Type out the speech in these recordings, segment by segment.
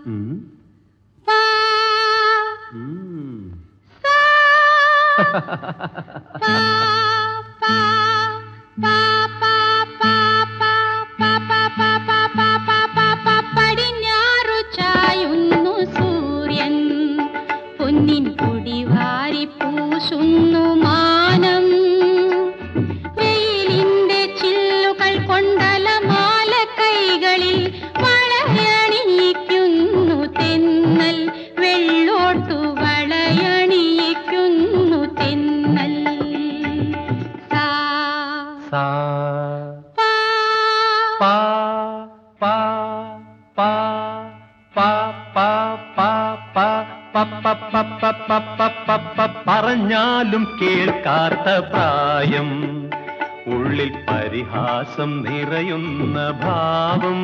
ഉം. പാ ഉം. സാ പാ പാ പാ പാ പാ പാ പാ പാ പാ പാ പാ പാ പാ പാ പടിഞ്ഞാറു ചായുന്നു സൂര്യൻ പൊന്നിൻ പൊടിവാരി പൂശുന്നു മാനം വെയിലിന്റെ ചില്ലുകൾ കൊണ്ടലമാല കൈകളിൽ വളയണിയിക്കുന്നു തെന്നൽ വെള്ളോട്ടു വളയണിയിക്കുന്നു തെന്നൽ സാ സാ പാ പാ പാ പാ പാ പാ പാ പാ പ പ പ പ പ പ പ പ പറഞ്ഞാലും കേൾക്കാത്ത പ്രായം ഉള്ളിൽ പരിഹാസം നിറയുന്ന ഭാവം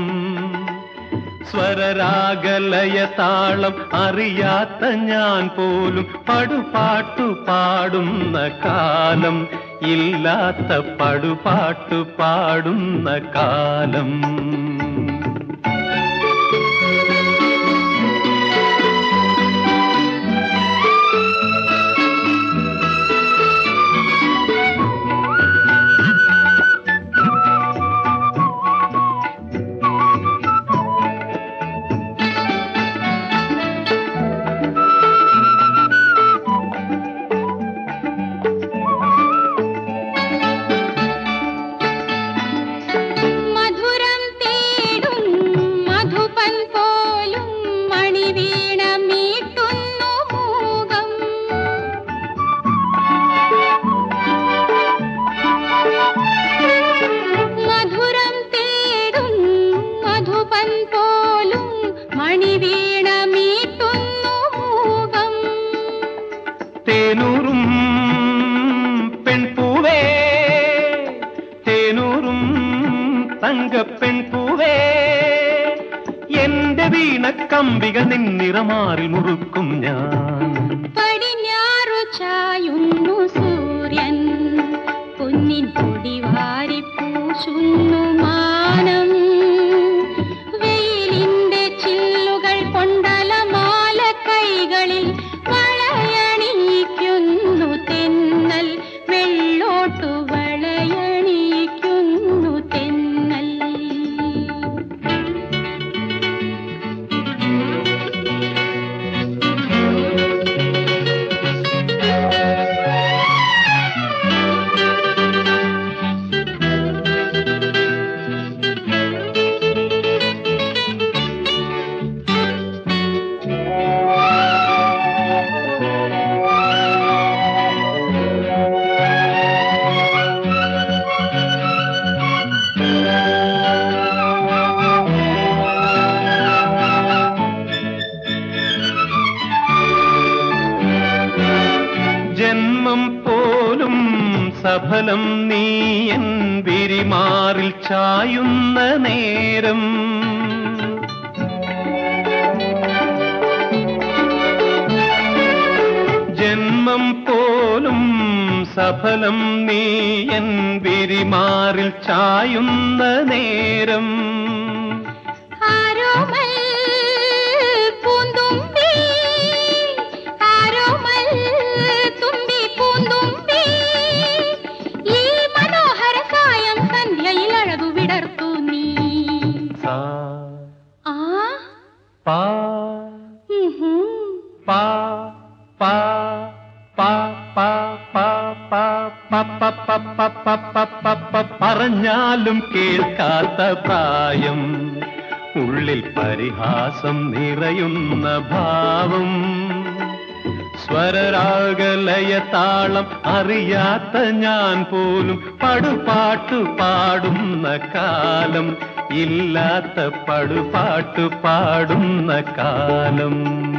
സ്വരരാഗലയ താളം അറിയാത്ത ഞാൻ പോലും പടുപാട്ടു പാടുന്ന കാലം ഇല്ലാത്ത പടുപാട്ടു പാടുന്ന കാലം മധുരം തേടും മധുപൻ പോലും മണിവീണ മീട്ടുന്നു മൂകം മധുരം തേടും മധുപൻ പോലും മണിവീണ മീട്ടുന്നു മൂകം തേനൂറും പെൺപൂവേ തേനൂറും തങ്കപ്പെൺപൂവേ എന്റെ വീണക്കമ്പികൾ നിന്നിറമാറിൽ മുറുക്കും ഞാൻ പടിഞ്ഞാറു ചായുന്നു സൂര്യൻ പൊന്നിൻ പൊടിവാരി പൂശുന്നു മാനം വെയിലിന്റെ ചില്ലുകൾ കൊണ്ടലമാല കൈകളിൽ വളയണിയിക്കുന്നു തെന്നൽ വെള്ളോട്ടു വളയണിയിക്കുന്നു തെന്നൽ ജന്മം പോലും സഫലം നീ എൻ വിരിമാറിൽ ചായുന്ന നേരം ജന്മം പോലും സഫലം നീ എൻ വിരിമാറിൽ ചായുന്ന നേരം ആരോമൽ പൂന്തുമ്പി ആരോമൽ തുമ്പി പൂന്തുമ്പി ഈ മനോഹര സായം സന്ധ്യയിൽ അഴകു വിടർത്തു നീ സാ ആ പാ ഉഹും. പാ പാ പാ പാ പാ പാ പ പ പ പ പ പ പ പ പറഞ്ഞാലും കേൾക്കാത്ത പ്രായം ഉള്ളിൽ പരിഹാസം നിറയുന്ന ഭാവം സ്വരരാഗലയ താളം അറിയാത്ത ഞാൻ പോലും പടുപാട്ടു പാടുന്ന കാലം ഇല്ലാത്ത പടുപാട്ടു പാടുന്ന കാലം